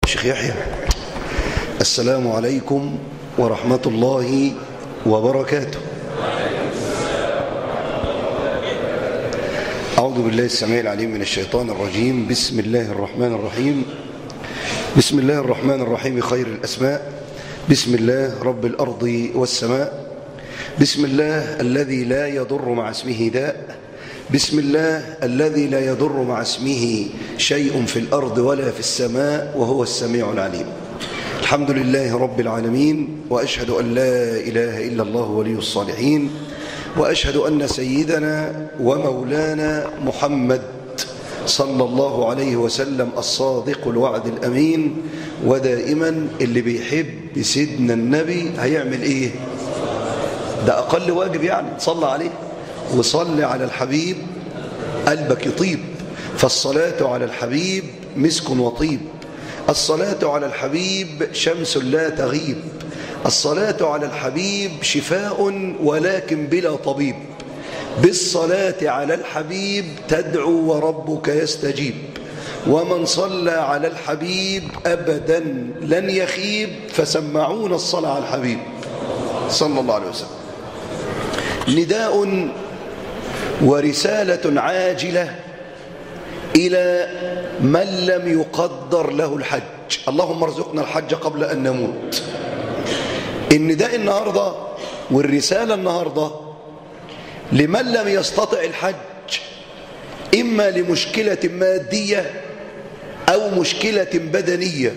شيخ يحيى السلام عليكم ورحمة الله وبركاته أعوذ بالله السميع العليم من الشيطان الرجيم بسم الله الرحمن الرحيم بسم الله الرحمن الرحيم خير الأسماء بسم الله رب الأرض والسماء بسم الله الذي لا يضر مع اسمه داء بسم الله الذي لا يضر مع اسمه شيء في الأرض ولا في السماء وهو السميع العليم الحمد لله رب العالمين وأشهد أن لا إله إلا الله ولي الصالحين وأشهد أن سيدنا ومولانا محمد صلى الله عليه وسلم الصادق الوعد الأمين ودائما اللي بيحب سيدنا النبي هيعمل إيه ده أقل واجب يعني صلى عليه وصلي على الحبيب قلبك يطيب فالصلاة على الحبيب مسك وطيب الصلاة على الحبيب شمس لا تغيب الصلاة على الحبيب شفاء ولكن بلا طبيب بالصلاة على الحبيب تدعو وربك يستجيب ومن صلى على الحبيب أبدا لن يخيب فسمعون الصلاة على الحبيب صلى الله عليه وسلم نداء ورسالة عاجلة إلى من لم يقدر له الحج اللهم ارزقنا الحج قبل أن نموت النداء النهاردة والرسالة النهاردة لمن لم يستطع الحج إما لمشكلة مادية أو مشكلة بدنية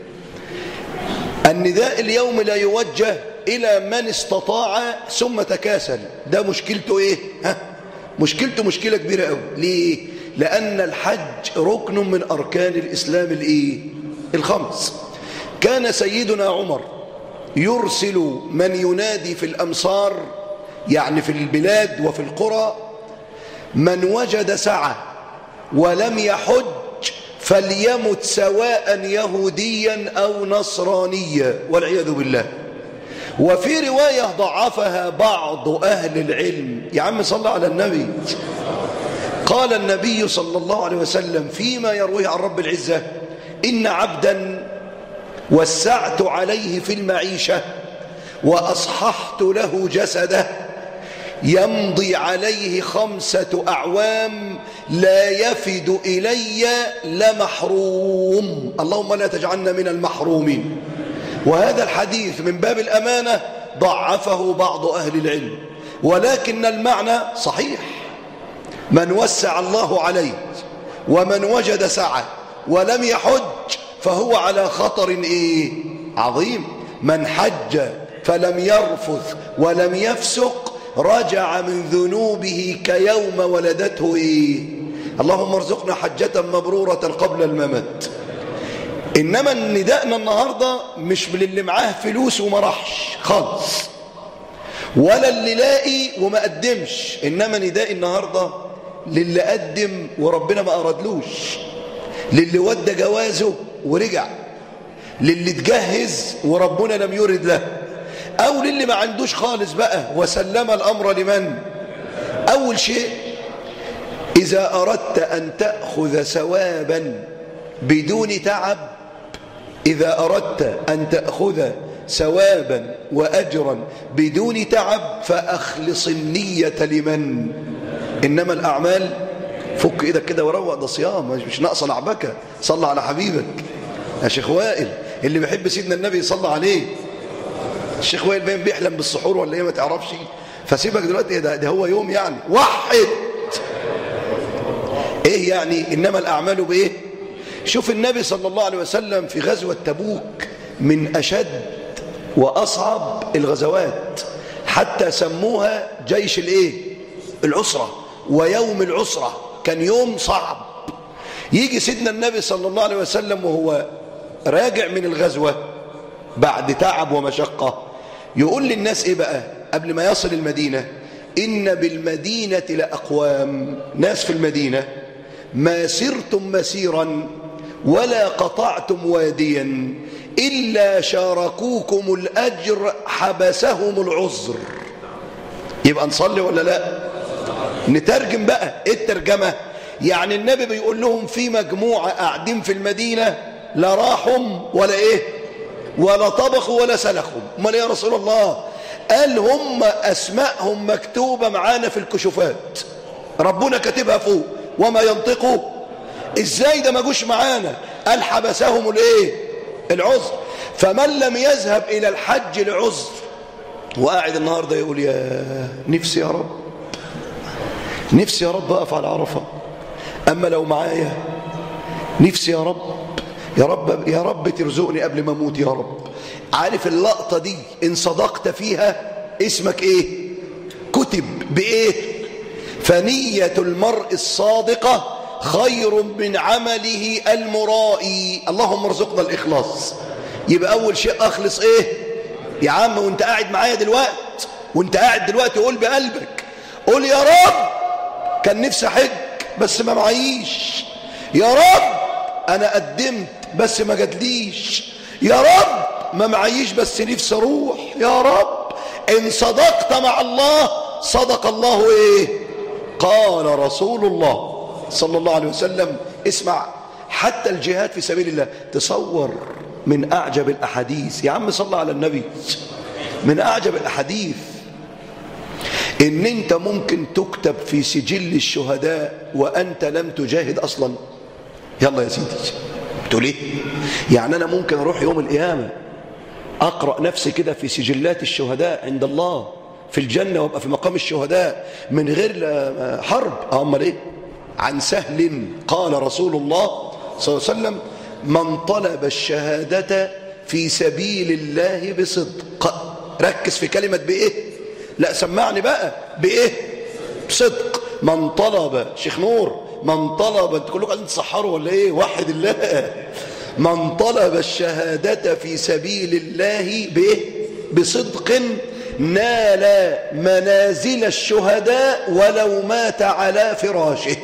النداء اليوم لا يوجه إلى من استطاع ثم تكاسل ده مشكلته إيه؟ ها؟ مشكلته مشكلة كبيرة قوي ليه؟ لأن الحج ركن من أركان الإسلام الإيه؟ الخمس كان سيدنا عمر يرسل من ينادي في الأمصار يعني في البلاد وفي القرى من وجد سعة ولم يحج فليمت سواء يهوديا أو نصرانيا والعياذ بالله وفي رواية ضعفها بعض أهل العلم يا عم صلى على النبي قال النبي صلى الله عليه وسلم فيما يرويه عن رب العزة إن عبدا وسعت عليه في المعيشة وأصححت له جسده يمضي عليه خمسة أعوام لا يفد إلي لمحروم اللهم لا تجعلنا من المحرومين وهذا الحديث من باب الأمانة ضعفه بعض أهل العلم ولكن المعنى صحيح من وسع الله عليه ومن وجد سعة ولم يحج فهو على خطر إيه؟ عظيم من حج فلم يرفث ولم يفسق رجع من ذنوبه كيوم ولدته إيه؟ اللهم ارزقنا حجة مبرورة قبل الممات إنما نداءنا النهاردة مش للي معاه فلوس وما راحش خالص ولا اللي لاقي وما قدمش إنما نداء النهاردة للي قدم وربنا ما أرادلوش للي ودى جوازه ورجع للي تجهز وربنا لم يرد له أو للي ما عندوش خالص بقى وسلم الأمر لمن أول شيء إذا أردت أن تأخذ ثوابا بدون تعب إذا أردت أن تأخذ ثوابا وأجرا بدون تعب فأخلص النية لمن إنما الأعمال فك إيدك كده وروق ده صيام مش ناقصة لعبكة صلى على حبيبك يا شيخ وائل اللي بيحب سيدنا النبي صلى عليه الشيخ وائل باين بيحلم بالسحور ولا ايه ما تعرفش فسيبك دلوقتي ده, ده هو يوم يعني وحد ايه يعني انما الاعمال بايه شوف النبي صلى الله عليه وسلم في غزوة تبوك من أشد وأصعب الغزوات حتى سموها جيش الايه العسرة ويوم العسرة كان يوم صعب يجي سيدنا النبي صلى الله عليه وسلم وهو راجع من الغزوة بعد تعب ومشقة يقول للناس ايه بقى قبل ما يصل المدينة إن بالمدينة لأقوام ناس في المدينة ما سرتم مسيرا ولا قطعتم واديا إلا شاركوكم الأجر حبسهم العذر يبقى نصلي ولا لا نترجم بقى ايه الترجمة يعني النبي بيقول لهم في مجموعة قاعدين في المدينة لا راحوا ولا ايه ولا طبخوا ولا سلخوا امال إيه يا رسول الله قال هم اسماءهم مكتوبة معانا في الكشوفات ربنا كاتبها فوق وما ينطقوا ازاي ده ما جوش معانا قال حبسهم الايه العذر فمن لم يذهب الى الحج لعذر وقاعد النهارده يقول يا نفسي يا رب نفسي يا رب اقف على عرفه اما لو معايا نفسي يا رب يا رب يا رب ترزقني قبل ما اموت يا رب عارف اللقطه دي ان صدقت فيها اسمك ايه كتب بايه فنيه المرء الصادقه خير من عمله المرائي اللهم ارزقنا الاخلاص يبقى اول شيء اخلص ايه يا عم وانت قاعد معايا دلوقتي وانت قاعد دلوقتي قول بقلبك قول يا رب كان نفسي حج بس ما معيش يا رب انا قدمت بس ما جاتليش يا رب ما معيش بس نفسي اروح يا رب ان صدقت مع الله صدق الله ايه قال رسول الله صلى الله عليه وسلم اسمع حتى الجهاد في سبيل الله تصور من اعجب الاحاديث يا عم صلى على النبي من اعجب الاحاديث ان انت ممكن تكتب في سجل الشهداء وانت لم تجاهد اصلا يلا يا سيدي بتقول ايه يعني انا ممكن اروح يوم القيامه اقرا نفسي كده في سجلات الشهداء عند الله في الجنه وابقى في مقام الشهداء من غير حرب امال ايه عن سهل قال رسول الله صلى الله عليه وسلم من طلب الشهاده في سبيل الله بصدق ركز في كلمه بايه لا سمعني بقى بايه بصدق من طلب شيخ نور من طلب انت كلكم قاعدين تصحروا ولا ايه وحد الله من طلب الشهادة في سبيل الله بايه بصدق نال منازل الشهداء ولو مات على فراشه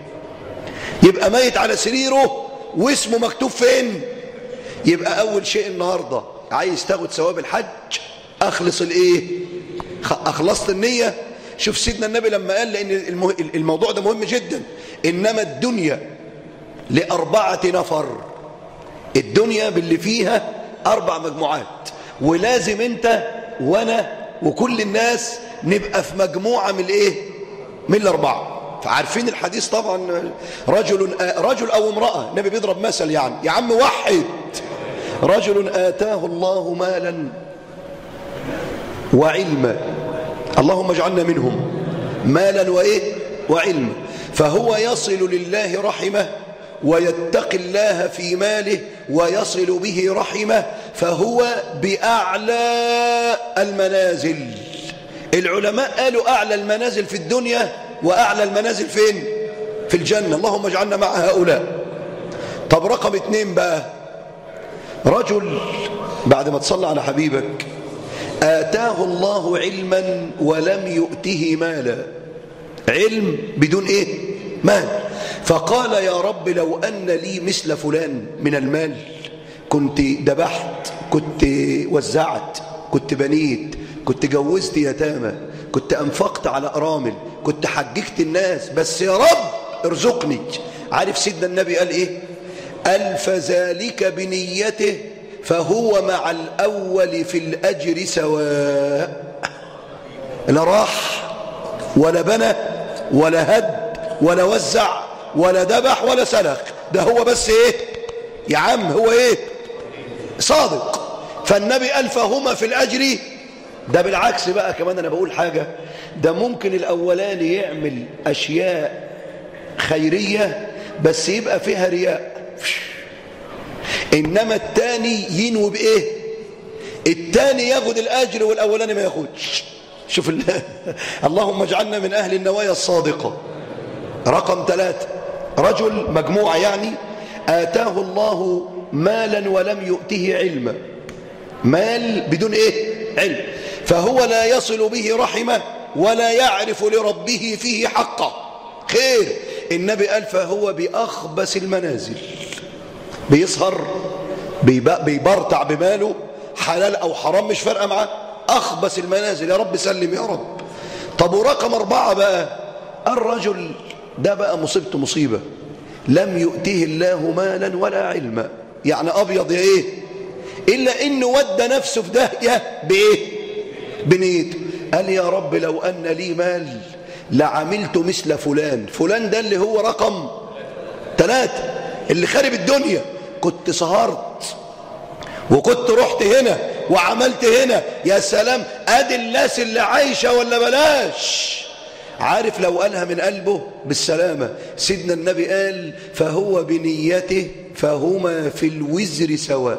يبقى ميت على سريره واسمه مكتوب فين يبقى اول شيء النهارده عايز تاخد ثواب الحج اخلص الايه اخلصت النيه شوف سيدنا النبي لما قال لان الموضوع ده مهم جدا انما الدنيا لاربعه نفر الدنيا باللي فيها اربع مجموعات ولازم انت وانا وكل الناس نبقى في مجموعه من الايه من الاربعه فعارفين الحديث طبعا رجل رجل او امراه النبي بيضرب مثل يعني يا عم وحد رجل اتاه الله مالا وعلما اللهم اجعلنا منهم مالا وايه وعلما فهو يصل لله رحمه ويتقي الله في ماله ويصل به رحمه فهو بأعلى المنازل العلماء قالوا أعلى المنازل في الدنيا وأعلى المنازل فين في الجنة اللهم اجعلنا مع هؤلاء طب رقم اتنين بقى رجل بعد ما تصلى على حبيبك آتاه الله علما ولم يؤته مالا علم بدون ايه مال فقال يا رب لو أن لي مثل فلان من المال كنت دبحت كنت وزعت كنت بنيت كنت جوزت يتامى كنت أنفقت على أرامل كنت حججت الناس بس يا رب ارزقني عارف سيدنا النبي قال ايه قال فذلك بنيته فهو مع الأول في الأجر سواء لا راح ولا بنى ولا هد ولا وزع ولا ذبح ولا سلخ ده هو بس ايه يا عم هو ايه صادق فالنبي قال فهما في الأجر ده بالعكس بقى كمان أنا بقول حاجة ده ممكن الأولاني يعمل أشياء خيرية بس يبقى فيها رياء إنما التاني ينوي بإيه التاني ياخد الأجر والأولاني ما ياخدش شوف الله اللهم اجعلنا من أهل النوايا الصادقة رقم ثلاثة رجل مجموعة يعني آتاه الله مالا ولم يؤته علما مال بدون ايه علم فهو لا يصل به رحمه ولا يعرف لربه فيه حقه خير النبي قال فهو بأخبث المنازل بيسهر بيبرتع بماله حلال أو حرام مش فارقه معاه أخبث المنازل يا رب سلم يا رب طب ورقم أربعة بقى الرجل ده بقى مصيبته مصيبة لم يؤته الله مالا ولا علما يعني أبيض يا إيه إلا إنه ودى نفسه في داهية بإيه بنيته قال يا رب لو أن لي مال لعملت مثل فلان فلان ده اللي هو رقم ثلاثة اللي خارب الدنيا كنت سهرت وكنت رحت هنا وعملت هنا يا سلام ادي الناس اللي عايشة ولا بلاش عارف لو قالها من قلبه بالسلامة سيدنا النبي قال فهو بنيته فهما في الوزر سواء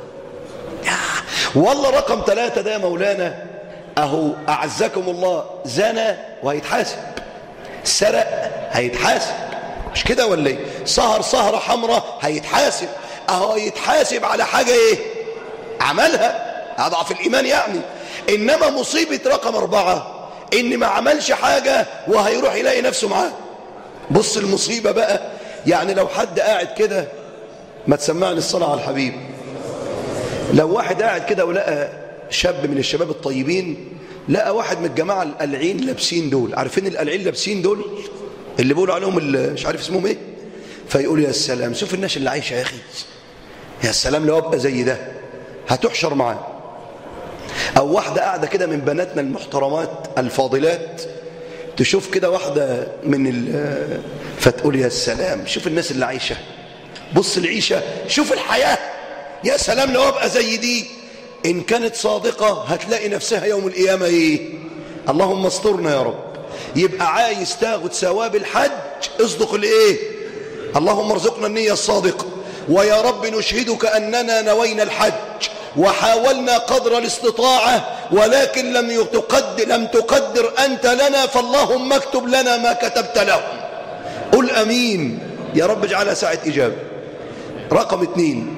والله رقم ثلاثة ده يا مولانا أهو أعزكم الله زنى وهيتحاسب سرق هيتحاسب مش كده ولا ايه سهر سهرة حمراء هيتحاسب أهو يتحاسب على حاجة إيه عملها أضعف الإيمان يعني إنما مصيبة رقم أربعة إن ما عملش حاجة وهيروح يلاقي نفسه معاه بص المصيبة بقى يعني لو حد قاعد كده ما تسمعني الصلاة على الحبيب لو واحد قاعد كده ولقى شاب من الشباب الطيبين لقى واحد من الجماعة القلعين لابسين دول عارفين القلعين لابسين دول اللي بيقولوا عليهم مش عارف اسمهم ايه فيقول يا سلام شوف الناس اللي عايشة يا أخي يا سلام لو أبقى زي ده هتحشر معاه أو واحدة قاعدة كده من بناتنا المحترمات الفاضلات تشوف كده واحدة من ال فتقول يا سلام شوف الناس اللي عايشة بص العيشة شوف الحياة يا سلام لو أبقى زي دي إن كانت صادقة هتلاقي نفسها يوم القيامة إيه اللهم استرنا يا رب يبقى عايز تاخد ثواب الحج اصدق الايه اللهم ارزقنا النية الصادقة ويا رب نشهدك أننا نوينا الحج وحاولنا قدر الاستطاعة ولكن لم تقدر, لم تقدر أنت لنا فاللهم اكتب لنا ما كتبت لهم قل أمين يا رب اجعلها ساعة إجابة رقم اثنين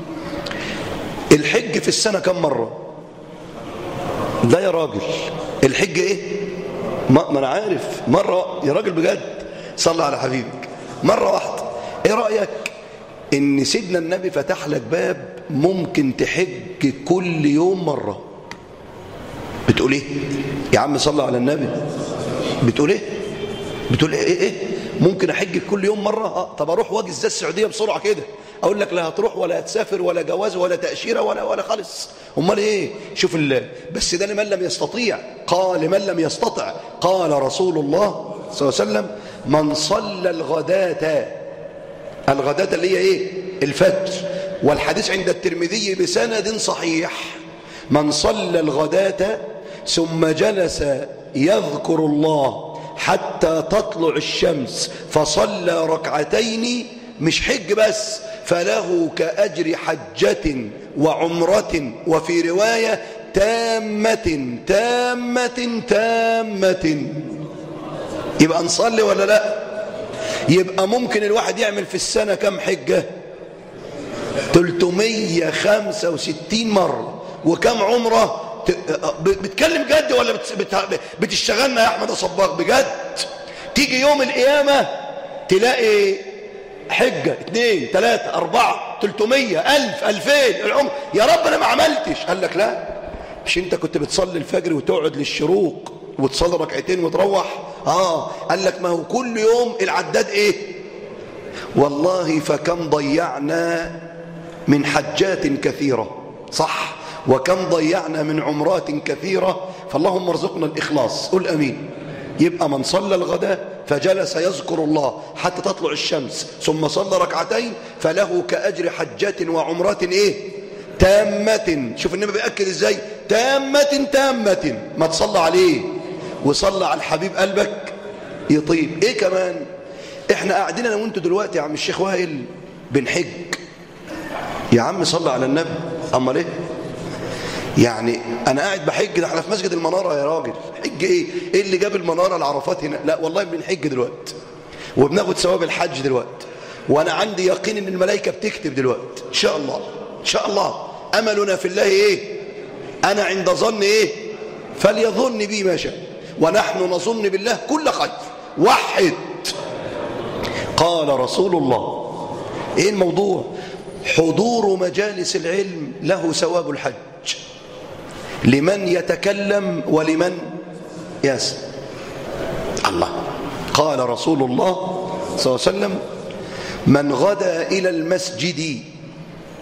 الحج في السنة كم مرة ده يا راجل الحج ايه ما, ما انا عارف مرة يا راجل بجد صلى على حبيبك مرة واحدة ايه رأيك ان سيدنا النبي فتح لك باب ممكن تحج كل يوم مرة بتقول ايه يا عم صلى على النبي بتقول ايه بتقول ايه ايه, إيه؟ ممكن احج كل يوم مرة اه طب اروح واجي ازاي السعودية بسرعة كده اقول لك لا هتروح ولا هتسافر ولا جواز ولا تأشيرة ولا ولا خالص امال ايه شوف الله بس ده لمن لم يستطيع قال لمن لم يستطع قال رسول الله صلى الله عليه وسلم من صلى الغداة الغداة اللي هي ايه الفجر والحديث عند الترمذي بسند صحيح من صلى الغداة ثم جلس يذكر الله حتى تطلع الشمس فصلى ركعتين مش حج بس فله كأجر حجة وعمرة وفي رواية تامة تامة تامة يبقى نصلي ولا لا يبقى ممكن الواحد يعمل في السنة كم حجة 365 مرة وكم عمرة بتكلم جد ولا بتشتغلنا يا أحمد صباغ بجد تيجي يوم القيامة تلاقي حجة اثنين ثلاثة أربعة تلتمية ألف ألفين العمر يا رب أنا ما عملتش قال لك لا مش أنت كنت بتصلي الفجر وتقعد للشروق وتصلي ركعتين وتروح آه قال لك ما هو كل يوم العداد إيه والله فكم ضيعنا من حجات كثيرة صح وكم ضيعنا من عمرات كثيرة فاللهم ارزقنا الإخلاص قل أمين يبقى من صلى الغداء فجلس يذكر الله حتى تطلع الشمس ثم صلى ركعتين فله كأجر حجة وعمرة إيه تامة شوف النبي بيأكد إزاي تامة تامة ما تصلى عليه وصلى على الحبيب قلبك يطيب إيه كمان إحنا قاعدين أنا وأنتوا دلوقتي يا عم الشيخ وائل بنحج يا عم صلى على النبي أما ليه يعني انا قاعد بحج ده احنا في مسجد المناره يا راجل حج ايه ايه اللي جاب المناره العرفات هنا لا والله بنحج دلوقتي وبناخد ثواب الحج دلوقتي وانا عندي يقين ان الملائكه بتكتب دلوقتي ان شاء الله ان شاء الله املنا في الله ايه انا عند ظن ايه فليظن بي ما شاء ونحن نظن بالله كل خير وحد قال رسول الله ايه الموضوع حضور مجالس العلم له ثواب الحج لمن يتكلم ولمن يسمع الله قال رسول الله صلى الله عليه وسلم من غدا إلى المسجد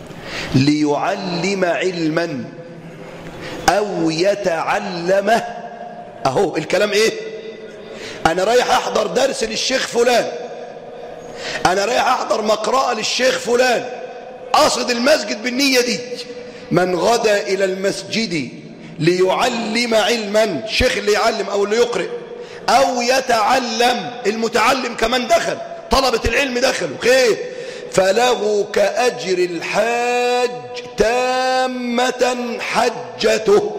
ليعلم علما أو يتعلمه أهو الكلام إيه أنا رايح أحضر درس للشيخ فلان أنا رايح أحضر مقرأة للشيخ فلان أقصد المسجد بالنية دي من غدا إلى المسجد ليعلم علما الشيخ اللي يعلم أو اللي يقرئ أو يتعلم المتعلم كمان دخل طلبة العلم دخلوا خير فله كأجر الحاج تامة حجته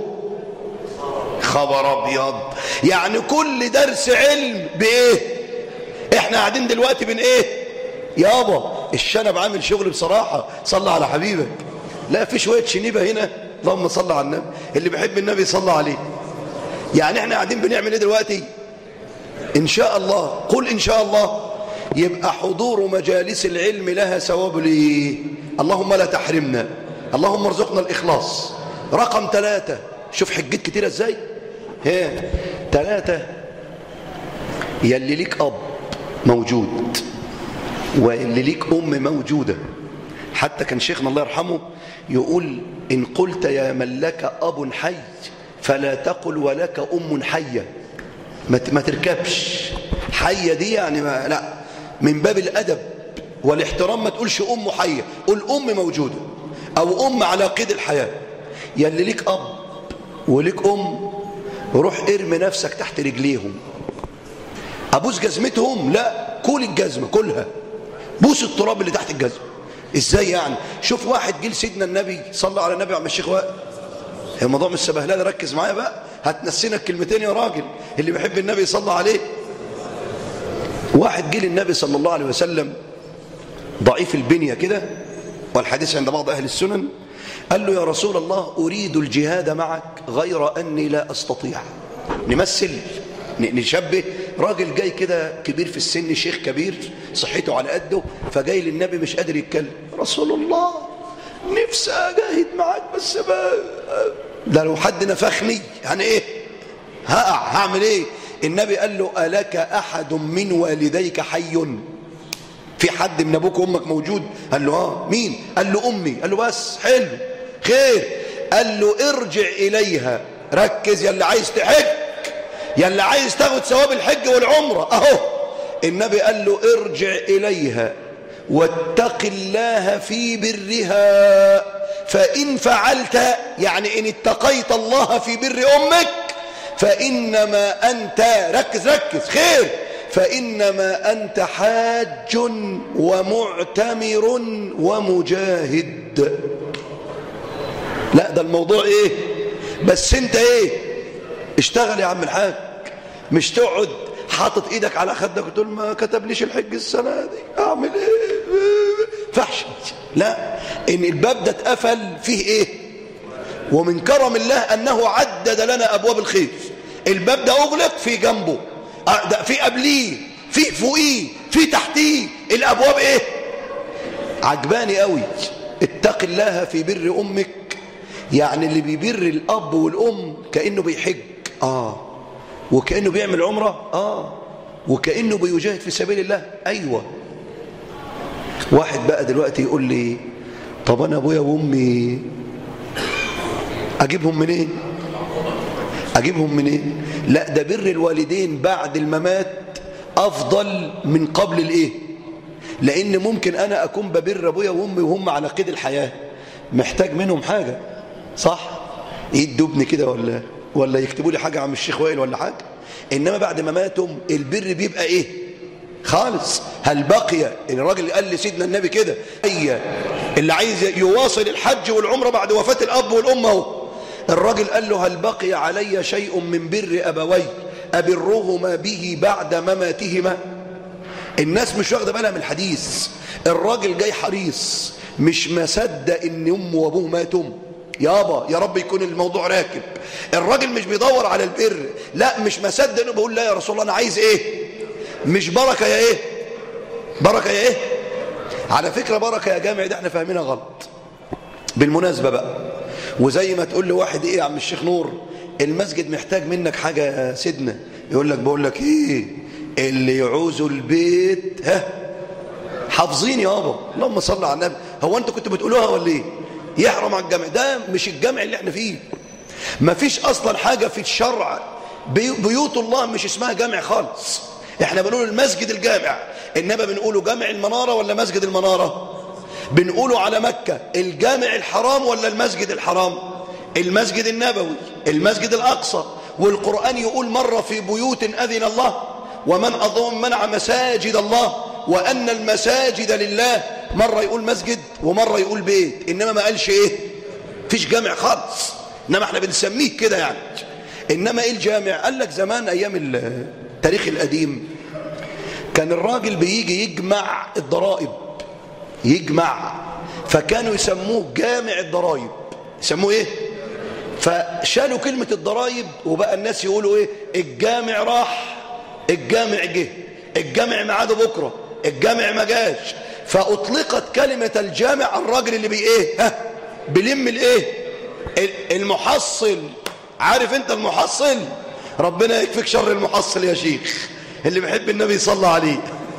خبر أبيض يعني كل درس علم بإيه احنا قاعدين دلوقتي بين ايه يابا الشنب عامل شغل بصراحة صلى على حبيبك لا في شوية شنيبة هنا اللهم صل على النبي اللي بيحب النبي صلى عليه يعني احنا قاعدين بنعمل ايه دلوقتي ان شاء الله قل ان شاء الله يبقى حضور مجالس العلم لها ثواب ليه اللهم لا تحرمنا اللهم ارزقنا الاخلاص رقم ثلاثة شوف حجيت كتيرة ازاي ها ثلاثة يلي ليك اب موجود واللي ليك ام موجودة حتى كان شيخنا الله يرحمه يقول إن قلت يا من لك أب حي فلا تقل ولك أم حية ما تركبش حية دي يعني ما لا من باب الأدب والاحترام ما تقولش أم حية قول أم موجودة أو أم على قيد الحياة يلي ليك أب وليك أم روح ارمي نفسك تحت رجليهم أبوس جزمتهم لا كل الجزمة كلها بوس التراب اللي تحت الجزمة ازاي يعني شوف واحد جيل سيدنا النبي صلى على النبي عم الشيخ وائل الموضوع مش سبهلله ركز معايا بقى هتنسينا الكلمتين يا راجل اللي بيحب النبي صلى عليه واحد جيل النبي صلى الله عليه وسلم ضعيف البنية كده والحديث عند بعض أهل السنن قال له يا رسول الله أريد الجهاد معك غير أني لا أستطيع نمثل نشبه راجل جاي كده كبير في السن شيخ كبير صحته على قده فجاي للنبي مش قادر يتكلم رسول الله نفسي اجاهد معاك بس بقى ده لو حد نفخني يعني ايه هقع هعمل ايه النبي قال له ألك أحد من والديك حي في حد من أبوك وأمك موجود قال له آه مين قال له أمي قال له بس حلو خير قال له ارجع إليها ركز يا اللي عايز تحج يا اللي عايز تاخد ثواب الحج والعمرة اهو النبي قال له ارجع إليها واتق الله في برها فإن فعلت يعني إن اتقيت الله في بر أمك فإنما أنت ركز ركز خير فإنما أنت حاج ومعتمر ومجاهد لا ده الموضوع إيه بس أنت إيه اشتغل يا عم الحاج مش تقعد حاطط ايدك على خدك وتقول ما كتبليش الحج السنه دي اعمل ايه فحش لا ان الباب ده اتقفل فيه ايه ومن كرم الله انه عدد لنا ابواب الخير الباب ده اغلق في جنبه ده في قبليه في فوقيه في تحتيه الابواب ايه عجباني قوي اتق الله في بر امك يعني اللي بيبر الاب والام كانه بيحج اه وكأنه بيعمل عمرة آه وكأنه بيجاهد في سبيل الله أيوة واحد بقى دلوقتي يقول لي طب أنا أبويا وأمي أجيبهم منين أجيبهم منين لا ده بر الوالدين بعد الممات أفضل من قبل الإيه لأن ممكن أنا أكون ببر أبويا وأمي وهم على قيد الحياة محتاج منهم حاجة صح يدوا كده ولا ولا يكتبوا لي حاجة عن الشيخ وائل ولا حاجة إنما بعد ما ماتهم البر بيبقى إيه خالص هل بقي الراجل قال لسيدنا النبي كده هي اللي عايز يواصل الحج والعمرة بعد وفاة الأب والأم اهو الراجل قال له هل بقي علي شيء من بر أبوي أبرهما به بعد مماتهما الناس مش واخده بالها من الحديث الراجل جاي حريص مش مصدق ان امه وابوه ماتوا يابا يا رب يكون الموضوع راكب الراجل مش بيدور على البر لا مش مصدق انه بيقول لا يا رسول الله انا عايز ايه مش بركه يا ايه بركه يا ايه على فكره بركه يا جامع ده احنا فاهمينها غلط بالمناسبه بقى وزي ما تقول لواحد ايه يا عم الشيخ نور المسجد محتاج منك حاجه يا سيدنا يقول لك بقول لك ايه اللي يعوزوا البيت ها حافظين يابا اللهم صل على النبي هو انتوا كنتوا بتقولوها ولا ايه يحرم على الجامع ده مش الجامع اللي احنا فيه ما فيش اصلا حاجة في الشرع بي- بيوت الله مش اسمها جامع خالص احنا بنقول المسجد الجامع انما بنقوله جامع المنارة ولا مسجد المنارة بنقوله على مكة الجامع الحرام ولا المسجد الحرام المسجد النبوي المسجد الأقصى والقرآن يقول مرة في بيوت أذن الله ومن أظن منع مساجد الله وأن المساجد لله مرة يقول مسجد ومرة يقول بيت إنما ما قالش إيه فيش جامع خالص إنما احنا بنسميه كده يعني إنما إيه الجامع قال لك زمان أيام التاريخ القديم كان الراجل بيجي يجمع الضرائب يجمع فكانوا يسموه جامع الضرائب يسموه ايه فشالوا كلمة الضرائب وبقى الناس يقولوا ايه الجامع راح الجامع جه الجامع ميعاده بكرة الجامع ما جاش فأطلقت كلمة الجامع على الراجل اللي بي ايه ها بيلم الايه ال- المحصل عارف انت المحصل ربنا يكفيك شر المحصل يا شيخ اللي بيحب النبي صلى عليه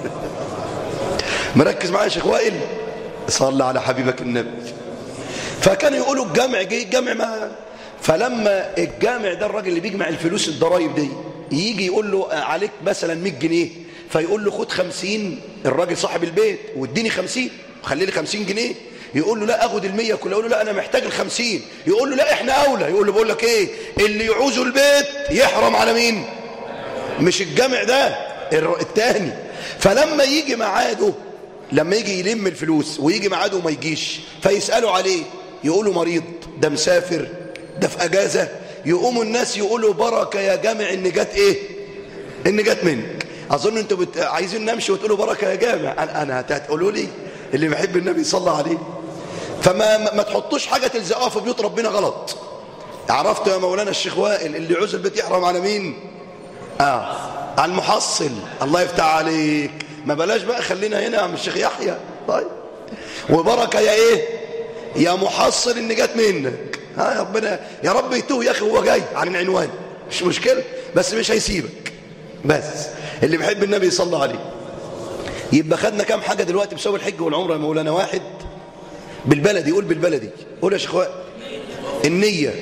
مركز معايا يا شيخ وائل صلى على حبيبك النبي فكانوا يقولوا الجامع جه الجامع ما فلما الجامع ده الراجل اللي بيجمع الفلوس الضرايب دي يجي يقول له عليك مثلا 100 جنيه فيقول له خد 50 الراجل صاحب البيت واديني 50 خلي لي 50 جنيه يقول له لا اخد ال 100 كلها يقول له لا انا محتاج ال 50 يقول له لا احنا اولى يقول له بقول لك ايه اللي يعوزه البيت يحرم على مين مش الجامع ده الر- التاني فلما يجي ميعاده لما يجي يلم الفلوس ويجي ميعاده وما يجيش فيسألوا عليه يقولوا مريض ده مسافر ده في أجازة يقوموا الناس يقولوا بركة يا جامع إن جت إيه إن جت منك أظن أنتوا بت... عايزين نمشي وتقولوا بركة يا جامع أنا, أنا هت- هتقولوا لي اللي بيحب النبي صلى الله عليه فما ما, ما تحطوش حاجة تلزقوها في بيوت ربنا غلط عرفت يا مولانا الشيخ وائل اللي يعوز البيت يحرم على مين اه على المحصل الله يفتح عليك ما بلاش بقى خلينا هنا يا عم الشيخ يحيى طيب وبركه يا ايه يا محصل ان جت منك ها يا ربنا يا رب يتوه يا اخي هو جاي عن العنوان مش مشكله بس مش هيسيبك بس اللي بيحب النبي صلى الله عليه يبقى خدنا كام حاجه دلوقتي بسبب الحج والعمره يا مولانا واحد بالبلدي قول بالبلدي قول يا شيخ وائل النيه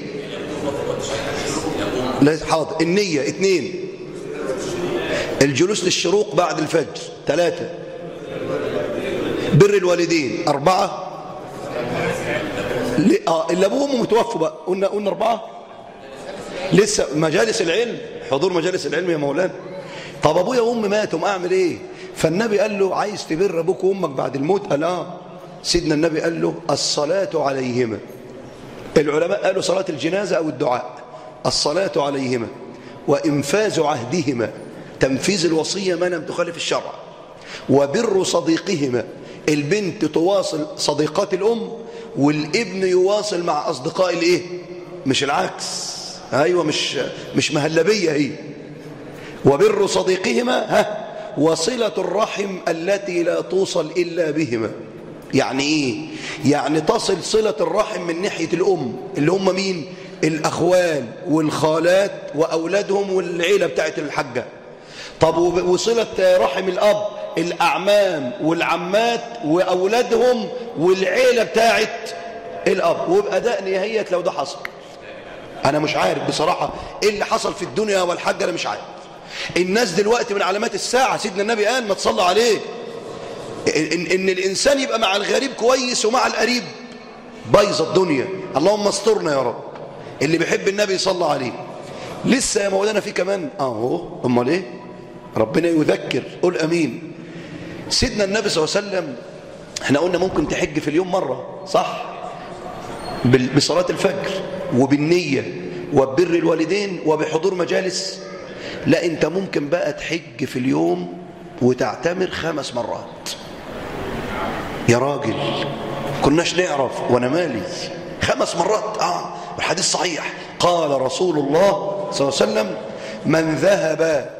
لا حاضر النية اثنين الجلوس للشروق بعد الفجر ثلاثة بر الوالدين أربعة ل- آه اللي أبوه وأمه متوفوا بقى قلنا قلنا أربعة لسه مجالس العلم حضور مجالس العلم يا مولانا طب أبويا وأمي ماتوا أعمل إيه فالنبي قال له عايز تبر أبوك وأمك بعد الموت قال آه سيدنا النبي قال له الصلاة عليهما العلماء قالوا صلاة الجنازة أو الدعاء الصلاة عليهما وإنفاذ عهدهما تنفيذ الوصية ما لم تخالف الشرع وبر صديقهما البنت تواصل صديقات الأم والابن يواصل مع أصدقاء الإيه مش العكس أيوة مش مش مهلبية هي وبر صديقهما ها وصلة الرحم التي لا توصل إلا بهما يعني إيه؟ يعني تصل صلة الرحم من ناحية الأم اللي هم مين؟ الأخوال والخالات وأولادهم والعيلة بتاعت الحجة طب وب- وصلة رحم الأب الأعمام والعمات وأولادهم والعيلة بتاعت الأب ويبقى ده نهاية لو ده حصل انا مش عارف بصراحة ايه اللي حصل في الدنيا والحاجة انا مش عارف الناس دلوقتي من علامات الساعة سيدنا النبي قال ما تصلى عليه ان, إن الانسان يبقى مع الغريب كويس ومع القريب بايظه الدنيا اللهم استرنا يا رب اللي بيحب النبي صلى عليه لسه يا مولانا في كمان اهو امال ايه ربنا يذكر قول امين سيدنا النبي صلى الله عليه وسلم احنا قلنا ممكن تحج في اليوم مرة صح بال- بصلاة الفجر وبالنية وببر الوالدين وبحضور مجالس لا انت ممكن بقى تحج في اليوم وتعتمر خمس مرات يا راجل كناش نعرف وانا مالي خمس مرات اه الحديث صحيح قال رسول الله صلى الله عليه وسلم من ذهب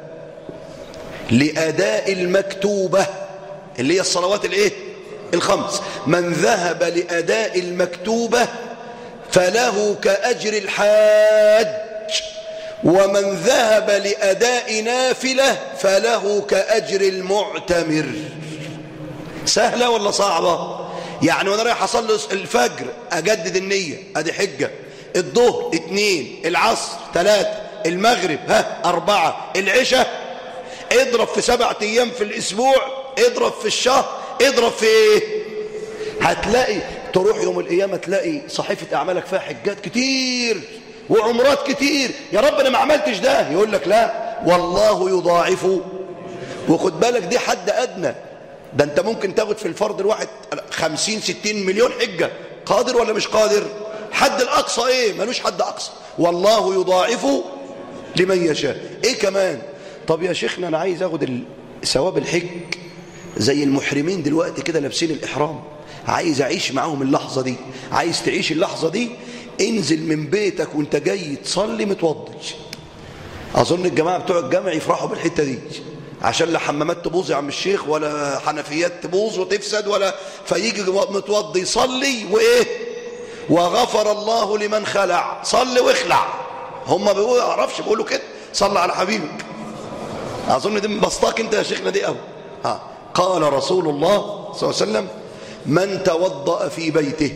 لأداء المكتوبة اللي هي الصلوات الايه الخمس من ذهب لأداء المكتوبة فله كأجر الحاج ومن ذهب لأداء نافلة فله كأجر المعتمر سهلة ولا صعبة يعني وانا رايح اصلي الفجر اجدد النية ادي حجة الظهر اتنين العصر ثلاثة المغرب ها اربعة العشاء اضرب في سبعة ايام في الاسبوع اضرب في الشهر اضرب في ايه هتلاقي تروح يوم القيامة تلاقي صحيفة اعمالك فيها حجات كتير وعمرات كتير يا رب انا ما عملتش ده يقول لك لا والله يضاعف وخد بالك دي حد ادنى ده انت ممكن تاخد في الفرد الواحد خمسين ستين مليون حجة قادر ولا مش قادر حد الاقصى ايه ملوش حد اقصى والله يضاعف لمن يشاء ايه كمان طب يا شيخنا انا عايز اخد ثواب الحج زي المحرمين دلوقتي كده لابسين الاحرام عايز اعيش معاهم اللحظة دي عايز تعيش اللحظة دي انزل من بيتك وانت جاي تصلي متوضي اظن الجماعة بتوع الجامع يفرحوا بالحتة دي عشان لا حمامات تبوظ يا عم الشيخ ولا حنفيات تبوظ وتفسد ولا فيجي متوضي يصلي وايه وغفر الله لمن خلع صلي واخلع هم بيقولوا اعرفش بيقولوا كده صلى على حبيبك اظن دي بسطاك انت يا شيخنا دي قوي ها قال رسول الله صلى الله عليه وسلم من توضأ في بيته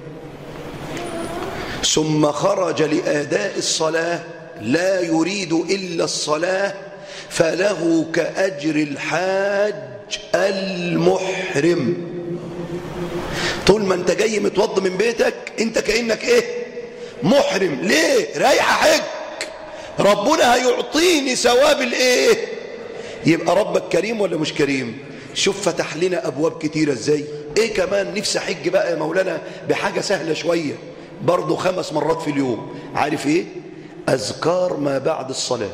ثم خرج لآداء الصلاة لا يريد إلا الصلاة فله كأجر الحاج المحرم طول ما انت جاي متوضى من بيتك انت كأنك ايه محرم ليه رايح حج ربنا هيعطيني ثواب الايه يبقى ربك كريم ولا مش كريم شوف فتح لنا ابواب كتيره ازاي ايه كمان نفسي حج بقى يا مولانا بحاجه سهله شويه برضه خمس مرات في اليوم عارف ايه اذكار ما بعد الصلاه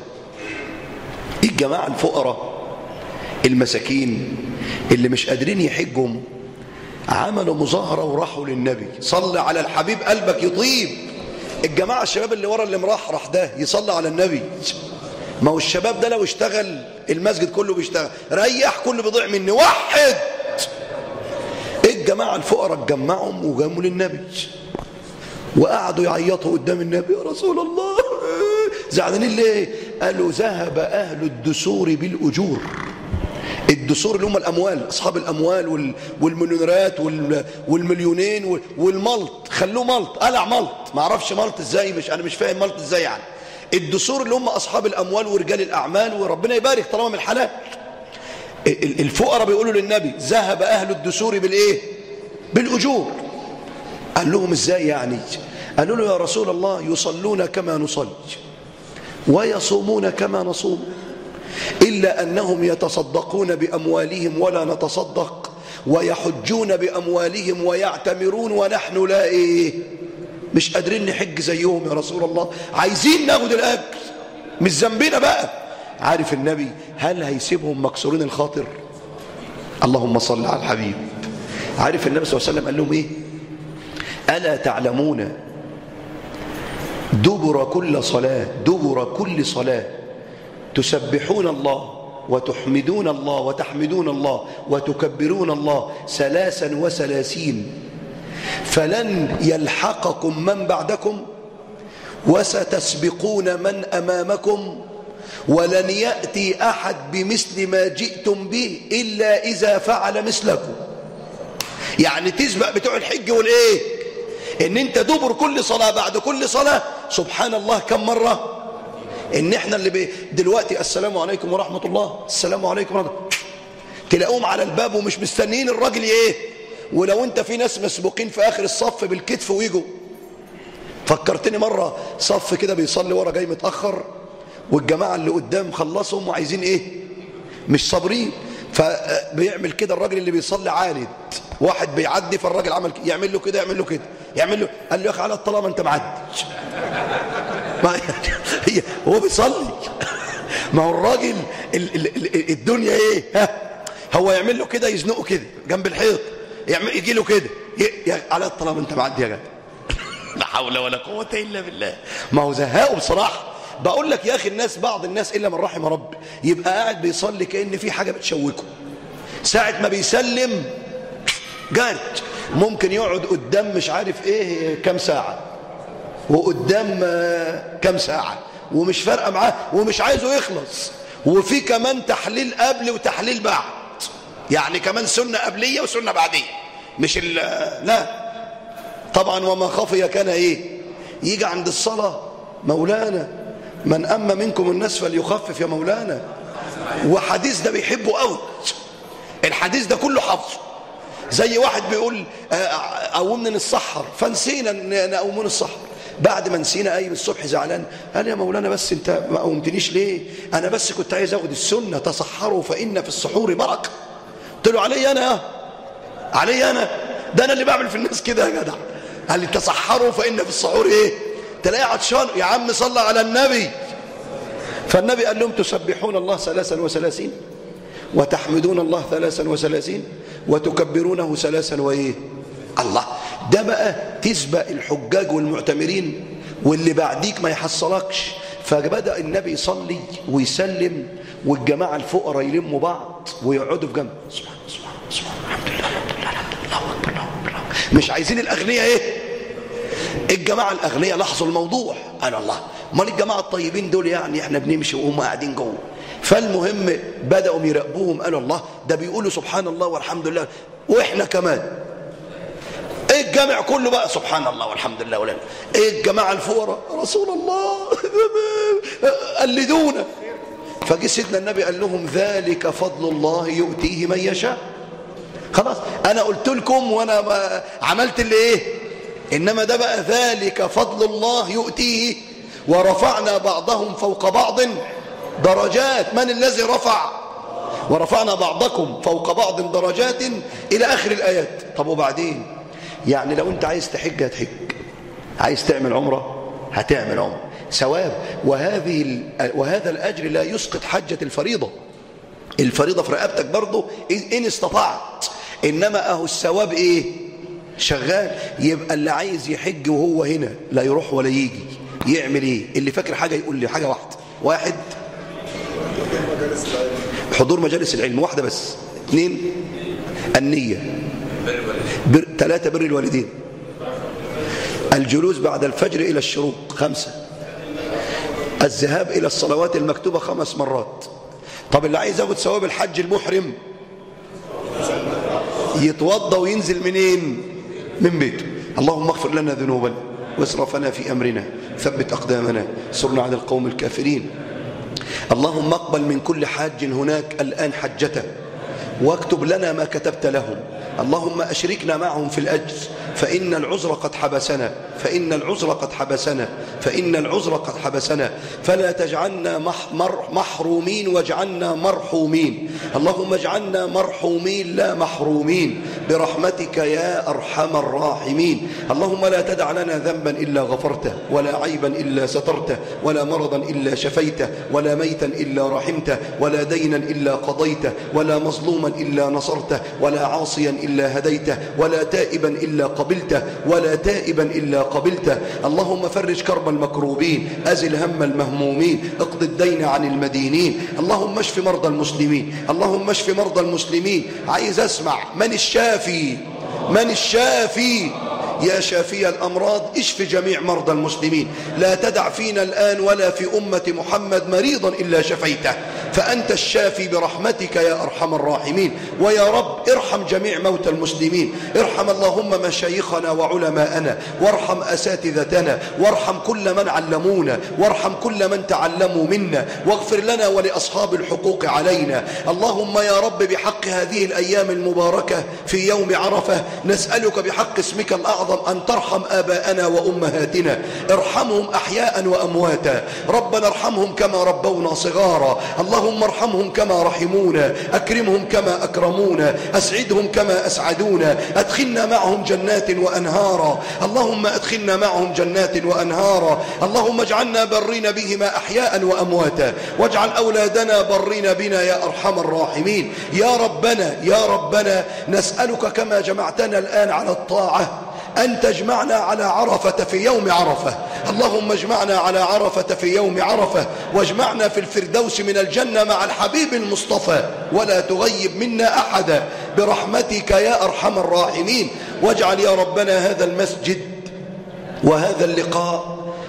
الجماعة الفقراء المساكين اللي مش قادرين يحجهم عملوا مظاهرة وراحوا للنبي صلى على الحبيب قلبك يطيب الجماعة الشباب اللي ورا اللي مرحرح ده يصلى على النبي ما هو الشباب ده لو اشتغل المسجد كله بيشتغل ريح كله بيضيع مني وحد الجماعة الفقراء اتجمعهم وجموا للنبي وقعدوا يعيطوا قدام النبي يا رسول الله زعلانين ليه قالوا ذهب أهل الدسور بالأجور الدسور اللي هم الأموال أصحاب الأموال والمليونيرات والمليونين والملط خلوه ملط قلع ملط ما اعرفش ملط ازاي مش أنا مش فاهم ملط ازاي يعني الدسور اللي هم أصحاب الأموال ورجال الأعمال وربنا يبارك طالما من الحلال الفقراء بيقولوا للنبي ذهب أهل الدسور بالإيه بالأجور قال لهم ازاي يعني قالوا له يا رسول الله يصلون كما نصلي ويصومون كما نصوم إلا أنهم يتصدقون بأموالهم ولا نتصدق ويحجون بأموالهم ويعتمرون ونحن لا إيه مش قادرين نحج زيهم يا رسول الله عايزين ناخد الأجر مش ذنبنا بقى عارف النبي هل هيسيبهم مكسورين الخاطر اللهم صل على الحبيب عارف النبي صلى الله عليه وسلم قال لهم ايه ألا تعلمون دبر كل صلاة دبر كل صلاة تسبحون الله وتحمدون الله وتحمدون الله وتكبرون الله ثلاثا وثلاثين فلن يلحقكم من بعدكم وستسبقون من أمامكم ولن يأتي أحد بمثل ما جئتم به إلا إذا فعل مثلكم يعني تسبق بتوع الحج والإيه ان انت دبر كل صلاة بعد كل صلاة سبحان الله كم مرة ان احنا اللي بي دلوقتي السلام عليكم ورحمة الله السلام عليكم ورحمة الله تلاقوهم على الباب ومش مستنيين الراجل ايه ولو انت في ناس مسبوقين في اخر الصف بالكتف ويجوا فكرتني مرة صف كده بيصلي ورا جاي متأخر والجماعة اللي قدام خلصهم وعايزين ايه مش صابرين فبيعمل كده الراجل اللي بيصلي عاند واحد بيعدي فالراجل عمل كده يعمل له كده يعمل له كده يعمل له قال له يا اخي على طالما انت معدي ما هي هو بيصلي ما هو الراجل ال ال ال الدنيا ايه ها هو يعمل له كده يزنقه كده جنب الحيط يعمل يجي له كده على طالما انت معدي يا جدع لا حول ولا قوه الا بالله ما هو زهقه بصراحه بقول لك يا اخي الناس بعض الناس الا من رحم رب يبقى قاعد بيصلي كان في حاجه بتشوكه ساعه ما بيسلم جارج ممكن يقعد قدام مش عارف ايه كام ساعه وقدام كام ساعه ومش فارقه معاه ومش عايزه يخلص وفي كمان تحليل قبل وتحليل بعد يعني كمان سنه قبليه وسنه بعديه مش ال لا طبعا وما خفي كان ايه يجي عند الصلاة مولانا من أما منكم الناس فليخفف يا مولانا وحديث ده بيحبه قوي الحديث ده كله حفظه زي واحد بيقول قومنا نتسحر فنسينا نقومنا السحر بعد ما نسينا قايم الصبح زعلان قال يا مولانا بس انت ما قومتنيش ليه انا بس كنت عايز اخد السنه تصحروا فان في السحور بركه قلت له علي انا علي انا ده انا اللي بعمل في الناس كده يا جدع قال لي تصحروا فان في السحور ايه تلاقي عطشان يا عم صلى على النبي فالنبي قال لهم تسبحون الله ثلاثا وثلاثين وتحمدون الله ثلاثا وثلاثين وتكبرونه ثلاثا وايه الله ده بقى تسبق الحجاج والمعتمرين واللي بعديك ما يحصلكش فبدأ النبي يصلي ويسلم والجماعة الفقراء يلموا بعض ويقعدوا في جنب سبحان سبحان سبحان الحمد لله الحمد لله الله أكبر الله أكبر الله مش عايزين الأغنياء إيه الجماعة الأغنياء لاحظوا الموضوع قال الله امال الجماعة الطيبين دول يعني احنا بنمشي وهم قاعدين جوه فالمهم بدأوا يراقبوهم قالوا الله ده بيقولوا سبحان الله والحمد لله واحنا كمان ايه الجامع كله بقى سبحان الله والحمد لله ولا ايه الجماعة الفقراء رسول الله قلدونا فجي سيدنا النبي قال لهم ذلك فضل الله يؤتيه من يشاء خلاص انا قلت لكم وانا عملت اللي ايه انما ده بقى ذلك فضل الله يؤتيه ورفعنا بعضهم فوق بعض درجات من الذي رفع ورفعنا بعضكم فوق بعض درجات الى اخر الايات طب وبعدين يعني لو انت عايز تحج هتحج عايز تعمل عمره هتعمل عمره ثواب وهذه وهذا الاجر لا يسقط حجه الفريضه الفريضه في رقبتك برضه ان استطعت انما اهو الثواب ايه شغال يبقى اللي عايز يحج وهو هنا لا يروح ولا يجي يعمل ايه اللي فاكر حاجه يقول لي حاجه واحده واحد حضور مجالس العلم واحده بس اثنين النيه بر... ثلاثة بر الوالدين الجلوس بعد الفجر إلى الشروق خمسة الذهاب إلى الصلوات المكتوبة خمس مرات طب اللي عايز ياخد ثواب الحج المحرم يتوضى وينزل منين من بيته اللهم اغفر لنا ذنوبنا واسرفنا في أمرنا ثبت أقدامنا سرنا على القوم الكافرين اللهم اقبل من كل حاج هناك الآن حجته واكتب لنا ما كتبت لهم اللهم أشركنا معهم في الأجر فإن العذر قد حبسنا فإن العذر قد حبسنا فإن العذر قد حبسنا فلا تجعلنا محرومين واجعلنا مرحومين اللهم اجعلنا مرحومين لا محرومين برحمتك يا أرحم الراحمين اللهم لا تدع لنا ذنبا إلا غفرته ولا عيبا إلا سترته ولا مرضا إلا شفيته ولا ميتا إلا رحمته ولا دينا إلا قضيته ولا مظلوما إلا نصرته ولا عاصيا إلا هديته ولا تائبا إلا قبلته ولا تائبا إلا قبلته اللهم فرج كرب المكروبين أزل هم المهمومين اقض الدين عن المدينين اللهم اشف مرضى المسلمين اللهم اشف مرضى المسلمين عايز أسمع من الشافي من الشافي يا شافي الأمراض اشف جميع مرضى المسلمين لا تدع فينا الآن ولا في أمة محمد مريضا إلا شفيته فأنت الشافي برحمتك يا أرحم الراحمين ويا رب ارحم جميع موتى المسلمين ارحم اللهم مشايخنا وعلماءنا وارحم أساتذتنا وارحم كل من علمونا وارحم كل من تعلموا منا واغفر لنا ولأصحاب الحقوق علينا اللهم يا رب بحق هذه الأيام المباركة في يوم عرفة نسألك بحق اسمك الأعظم أن ترحم آباءنا وأمهاتنا ارحمهم أحياء وأمواتا ربنا ارحمهم كما ربونا صغارا اللهم ارحمهم كما رحمونا أكرمهم كما أكرمونا أسعدهم كما أسعدونا أدخلنا معهم جنات وأنهارا اللهم أدخلنا معهم جنات وأنهارا اللهم اجعلنا برين بهما أحياء وأمواتا واجعل أولادنا برين بنا يا أرحم الراحمين يا ربنا يا ربنا نسألك كما جمعتنا الآن على الطاعة أن تجمعنا على عرفة في يوم عرفة اللهم اجمعنا على عرفة في يوم عرفة واجمعنا في الفردوس من الجنة مع الحبيب المصطفى ولا تغيب منا أحدا برحمتك يا أرحم الراحمين واجعل يا ربنا هذا المسجد وهذا اللقاء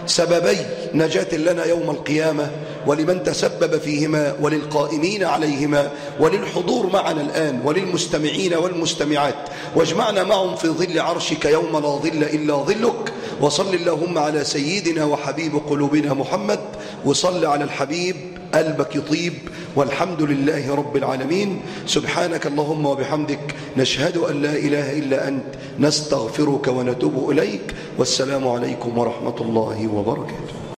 سببي نجاة لنا يوم القيامة ولمن تسبب فيهما وللقائمين عليهما وللحضور معنا الآن وللمستمعين والمستمعات واجمعنا معهم في ظل عرشك يوم لا ظل إلا ظلك وصل اللهم على سيدنا وحبيب قلوبنا محمد وصل على الحبيب قلبك يطيب والحمد لله رب العالمين سبحانك اللهم وبحمدك نشهد أن لا إله إلا أنت نستغفرك ونتوب إليك والسلام عليكم ورحمة الله وبركاته